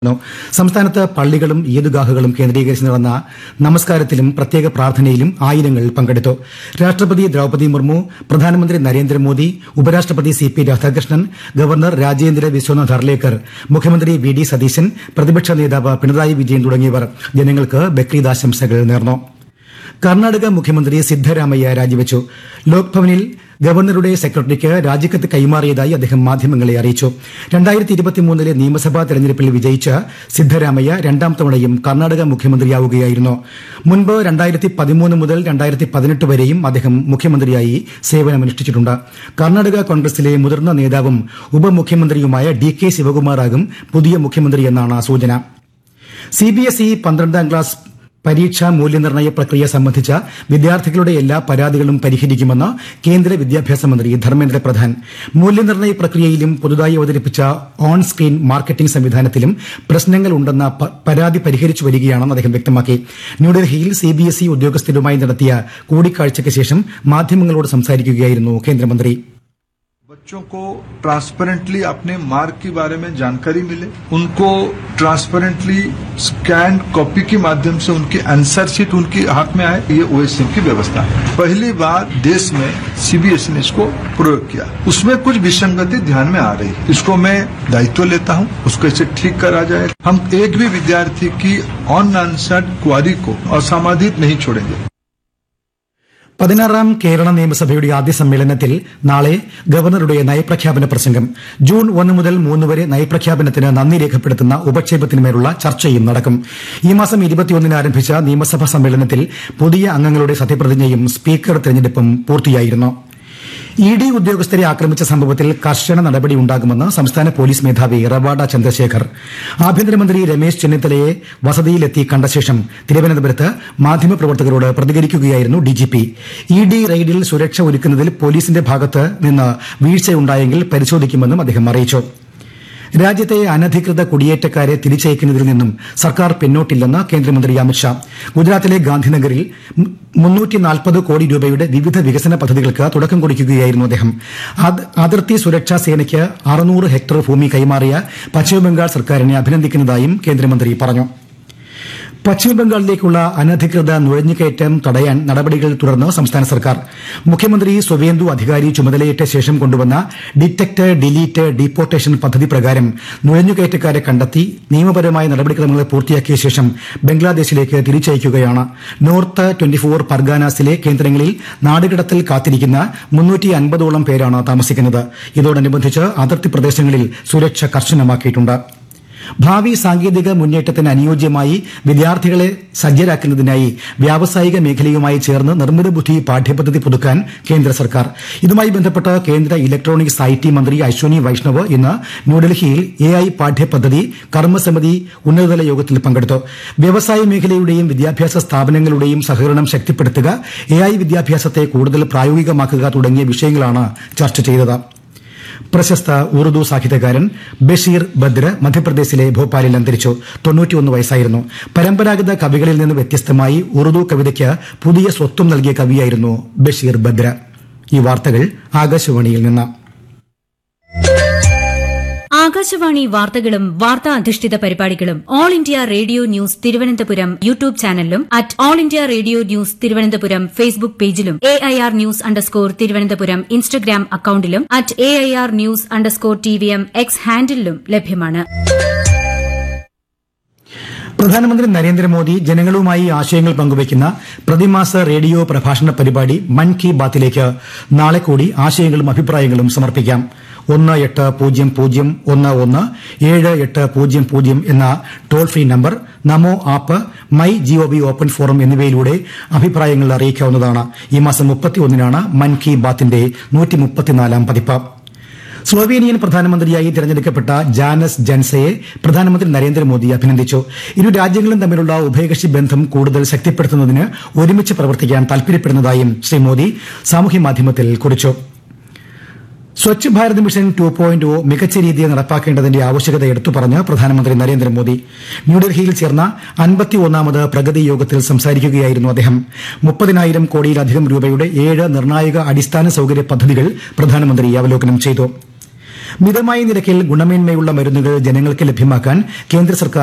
സംസ്ഥാനത്ത് പള്ളികളും ഈദ്ഗാഹുകളും കേന്ദ്രീകരിച്ച് നടന്ന നമസ്കാരത്തിലും പ്രത്യേക പ്രാർത്ഥനയിലും ആയിരങ്ങൾ പങ്കെടുത്തു രാഷ്ട്രപതി ദ്രൌപദി മുർമു പ്രധാനമന്ത്രി നരേന്ദ്രമോദി ഉപരാഷ്ട്രപതി C P Radhakrishnan governor Rajendra Vishwanath Arlekar മുഖ്യമന്ത്രി വി ഡി സതീശൻ പ്രതിപക്ഷ നേതാവ് പിണറായി വിജയൻ തുടങ്ങിയവർ ജനങ്ങൾക്ക് ബക്രീദ് ആശംസകൾ നേർന്നു കർണാടക മുഖ്യമന്ത്രി സിദ്ധരാമയ്യ രാജിവെച്ചു ലോക്ഭവനിൽ ഗവർണറുടെ സെക്രട്ടറിക്ക് രാജിക്കത്ത് കൈമാറിയതായി അദ്ദേഹം മാധ്യമങ്ങളെ അറിയിച്ചു രണ്ടായിരത്തി ഇരുപത്തിമൂന്നിലെ നിയമസഭാ തെരഞ്ഞെടുപ്പിൽ വിജയിച്ച സിദ്ധരാമയ്യ രണ്ടാം തവണയും കർണാടക മുഖ്യമന്ത്രിയാവുകയായിരുന്നു മുൻപ് രണ്ടായിരത്തി പതിമൂന്ന് മുതൽ രണ്ടായിരത്തി പതിനെട്ട് വരെയും അദ്ദേഹം മുഖ്യമന്ത്രിയായി സേവനമനുഷ്ഠിച്ചിട്ടുണ്ട് കർണാടക കോൺഗ്രസിലെ മുതിർന്ന നേതാവും ഉപമുഖ്യമന്ത്രിയുമായ ഡി കെ ശിവകുമാറാകും പുതിയ മുഖ്യമന്ത്രിയെന്നാണ് സൂചന സി ബി എസ് ഇ പന്ത്രണ്ടാം ക്ലാസ് പരീക്ഷാ മൂല്യനിർണ്ണയ പ്രക്രിയ സംബന്ധിച്ച വിദ്യാർത്ഥികളുടെ എല്ലാ പരാതികളും പരിഹരിക്കുമെന്ന് കേന്ദ്ര വിദ്യാഭ്യാസ മന്ത്രി ധർമ്മേന്ദ്ര പ്രധാൻ മൂല്യനിർണ്ണയ പ്രക്രിയയിലും പുതുതായി അവതരിപ്പിച്ച ഓൺ സ്ക്രീൻ മാർക്കറ്റിംഗ് സംവിധാനത്തിലും പ്രശ്നങ്ങളുണ്ടെന്ന പ- പരാതി പരിഹരിച്ചു വരികയാണെന്ന് അദ്ദേഹം വ്യക്തമാക്കി ന്യൂഡൽഹിയിൽ സി ബി എസ് ഇ ഉദ്യോഗസ്ഥരുമായി നടത്തിയ കൂടിക്കാഴ്ചയ്ക്ക് ശേഷം മാധ്യമങ്ങളോട് സംസാരിക്കുകയായിരുന്നു കേന്ദ്രമന്ത്രി बच्चों को ट्रांसपेरेंटली अपने मार्क के बारे में जानकारी मिले उनको ट्रांसपेरेंटली स्कैन कॉपी के माध्यम से उनकी आंसर शीट उनके हाथ में आए ये ओएसएम की व्यवस्था है पहली बार देश में सीबीएसई ने इसको प्रयोग किया उसमें कुछ विसंगति ध्यान में आ रही है इसको मैं दायित्व लेता हूं उसको इसे ठीक करा जाए हम एक भी विद्यार्थी की ऑन आंसर्ड क्वारी को असामाधित नहीं छोड़ेंगे പതിനാറാം കേരള നിയമസഭയുടെ ആദ്യ സമ്മേളനത്തിൽ നാളെ ഗവർണറുടെ നയപ്രഖ്യാപന പ്രസംഗം ജൂൺ ഒന്ന് മുതൽ മൂന്ന് വരെ നയപ്രഖ്യാപനത്തിന് നന്ദി രേഖപ്പെടുത്തുന്ന ഉപക്ഷേപത്തിന്മേലുള്ള ചർച്ചയും നടക്കും ഈ മാസം ഇരുപത്തിയൊന്നിന് ആരംഭിച്ച നിയമസഭാ സമ്മേളനത്തിൽ പുതിയ അംഗങ്ങളുടെ സത്യപ്രതിജ്ഞയും സ്പീക്കർ തെരഞ്ഞെടുപ്പും പൂർത്തിയായിരുന്നു ഇ ഡി ഉദ്യോഗസ്ഥരെ ആക്രമിച്ച സംഭവത്തിൽ കർശന നടപടിയുണ്ടാകുമെന്ന് സംസ്ഥാന പോലീസ് മേധാവി റവാഡ ചന്ദ്രശേഖർ ആഭ്യന്തരമന്ത്രി രമേശ് ചെന്നിത്തലയെ വസതിയിലെത്തി കണ്ട ശേഷം തിരുവനന്തപുരത്ത് മാധ്യമപ്രവർത്തകരോട് പ്രതികരിക്കുകയായിരുന്നു ഡിജിപി ഇ ഡി റെയ്ഡിൽ സുരക്ഷ ഒരുക്കുന്നതിൽ പോലീസിന്റെ ഭാഗത്ത് നിന്ന് വീഴ്ചയുണ്ടായെങ്കിൽ പരിശോധിക്കുമെന്നും അദ്ദേഹം അറിയിച്ചു രാജ്യത്തെ അനധികൃത കുടിയേറ്റക്കാരെ തിരിച്ചയക്കുന്നതിൽ നിന്നും സർക്കാർ പിന്നോട്ടില്ലെന്ന് കേന്ദ്രമന്ത്രി അമിത്ഷാ ഗുജറാത്തിലെ ഗാന്ധിനഗറിൽ മുന്നൂറ്റി നാൽപ്പത് കോടി രൂപയുടെ വിവിധ വികസന പദ്ധതികൾക്ക് തുടക്കം കുറിക്കുകയായിരുന്നു അദ്ദേഹം അത്- അതിർത്തി സുരക്ഷാ സേനയ്ക്ക് അറുന്നൂറ് ഹെക്ടർ ഭൂമി കൈമാറിയ പശ്ചിമബംഗാൾ സർക്കാരിനെ അഭിനന്ദിക്കുന്നതായും കേന്ദ്രമന്ത്രി പറഞ്ഞു പശ്ചിമബംഗാളിലേക്കുള്ള അനധികൃത നുഴഞ്ഞുകയറ്റം തടയാൻ നടപടികൾ തുടർന്ന് സംസ്ഥാന സർക്കാർ മുഖ്യമന്ത്രി സുവേന്ദു അധികാരി ചുമതലയേറ്റ ശേഷം കൊണ്ടുവന്ന ഡിറ്റക്ട് ഡിലീറ്റ് ഡീപ്പോർട്ടേഷൻ പദ്ധതി പ്രകാരം നുഴഞ്ഞുകയറ്റക്കാരെ കണ്ടെത്തി നിയമപരമായ നടപടിക്രമങ്ങൾ പൂർത്തിയാക്കിയ ശേഷം ബംഗ്ലാദേശിലേക്ക് തിരിച്ചയക്കുകയാണ് നോർത്ത് ട്വന്റി ഫോർ പർഗാനാസിലെ കേന്ദ്രങ്ങളിൽ നാടുകടത്തിൽ കാത്തിരിക്കുന്ന മുന്നൂറ്റി അൻപതോളം പേരാണ് താമസിക്കുന്നത് ഇതോടനുബന്ധിച്ച് അതിർത്തി പ്രദേശങ്ങളിൽ സുരക്ഷ കർശനമാക്കിയിട്ടുണ്ട് ഭാവി സാങ്കേതിക മുന്നേറ്റത്തിന് അനുയോജ്യമായി വിദ്യാർത്ഥികളെ സജ്ജരാക്കുന്നതിനായി വ്യാവസായിക മേഖലയുമായി ചേർന്ന് നിർമ്മിത ബുദ്ധി പാഠ്യപദ്ധതി പുതുക്കാൻ കേന്ദ്ര സർക്കാർ ഇതുമായി ബന്ധപ്പെട്ട് കേന്ദ്ര ഇലക്ട്രോണിക്സ് ഐ ടി മന്ത്രി അശ്വനി വൈഷ്ണവ് ഇന്ന് ന്യൂഡൽഹിയിൽ എ ഐ പാഠ്യപദ്ധതി കർമ്മസമിതി ഉന്നതതല യോഗത്തിൽ പങ്കെടുത്തു വ്യവസായ മേഖലയുടെയും വിദ്യാഭ്യാസ സ്ഥാപനങ്ങളുടെയും സഹകരണം ശക്തിപ്പെടുത്തുക എ ഐ വിദ്യാഭ്യാസത്തെ കൂടുതൽ പ്രായോഗികമാക്കുക തുടങ്ങിയ വിഷയങ്ങളാണ് ചർച്ച ചെയ്തത് പ്രശസ്ത ഉറുദു സാഹിത്യകാരൻ ബഷീർ ബദ്ര മധ്യപ്രദേശിലെ ഭോപ്പാലിൽ അന്തരിച്ചു തൊണ്ണൂറ്റിയൊന്ന് വയസ്സായിരുന്നു പരമ്പരാഗത കവികളിൽ നിന്ന് വ്യത്യസ്തമായി ഉറുദു കവിതയ്ക്ക് പുതിയ സ്വത്വം നൽകിയ കവിയായിരുന്നു ബഷീർ ബദ്ര ഈ വാർത്തകൾ ആകാശവാണിയിൽ നിന്ന് ആകാശവാണി വാർത്തകളും വാർത്താ അധിഷ്ഠിത പരിപാടികളും all India radio news Thiruvananthapuram YouTube ചാനലിലും at all India radio news Thiruvananthapuram Facebook പേജിലും A I R news underscore Thiruvananthapuram Instagram അക്കൌണ്ടിലും at A I R news underscore T V M X ഹാൻഡിലും ലഭ്യമാണ് പ്രധാനമന്ത്രി നരേന്ദ്രമോദി ജനങ്ങളുമായി ആശയങ്ങൾ പങ്കുവയ്ക്കുന്ന പ്രതിമാസ റേഡിയോ പ്രഭാഷണ പരിപാടി മൻ കി ബാത്തിലേക്ക് നാളെ കൂടി ആശയങ്ങളും അഭിപ്രായങ്ങളും സമർപ്പിക്കാം ഒന്ന് എട്ട് പൂജ്യം പൂജ്യം ഒന്ന് ഒന്ന് ഏഴ് എട്ട് പൂജ്യം പൂജ്യം എന്ന toll free number Namo app my G O V open forum എന്നിവയിലൂടെ അഭിപ്രായങ്ങൾ അറിയിക്കാവുന്നതാണ് ഈ മാസം മുപ്പത്തിയൊന്നിനാണ് മൻ കി ബാത്തിന്റെ നൂറ്റി മുപ്പത്തിനാലാം പതിപ്പ് സ്ലോവേനിയൻ പ്രധാനമന്ത്രിയായി തിരഞ്ഞെടുക്കപ്പെട്ട ജാനസ് ജൻസയെ പ്രധാനമന്ത്രി നരേന്ദ്രമോദി അഭിനന്ദിച്ചു ഇരു രാജ്യങ്ങളും തമ്മിലുള്ള ഉഭയകക്ഷി ബന്ധം കൂടുതൽ ശക്തിപ്പെടുത്തുന്നതിന് ഒരുമിച്ച് പ്രവർത്തിക്കാൻ താൽപര്യപ്പെടുന്നതായും ശ്രീ മോദി സാമൂഹ്യമാധ്യമത്തിൽ കുറിച്ചു Swachh Bharat mission two point O മികച്ച രീതിയിൽ നടപ്പാക്കേണ്ടതിന്റെ ആവശ്യകത എടുത്തു പറഞ്ഞ് പ്രധാനമന്ത്രി നരേന്ദ്രമോദി ന്യൂഡൽഹിയിൽ ചേർന്ന അൻപത്തിയൊന്നാമത് പ്രഗതി യോഗത്തിൽ സംസാരിക്കുകയായിരുന്നു അദ്ദേഹം മുപ്പതിനായിരം കോടിയിലധികം രൂപയുടെ ഏഴ് നിർണായക അടിസ്ഥാന സൌകര്യ പദ്ധതികൾ പ്രധാനമന്ത്രി അവലോകനം ചെയ്തു മിതമായ നിരക്കിൽ ഗുണമേന്മയുള്ള മരുന്നുകൾ ജനങ്ങൾക്ക് ലഭ്യമാക്കാൻ കേന്ദ്ര സർക്കാർ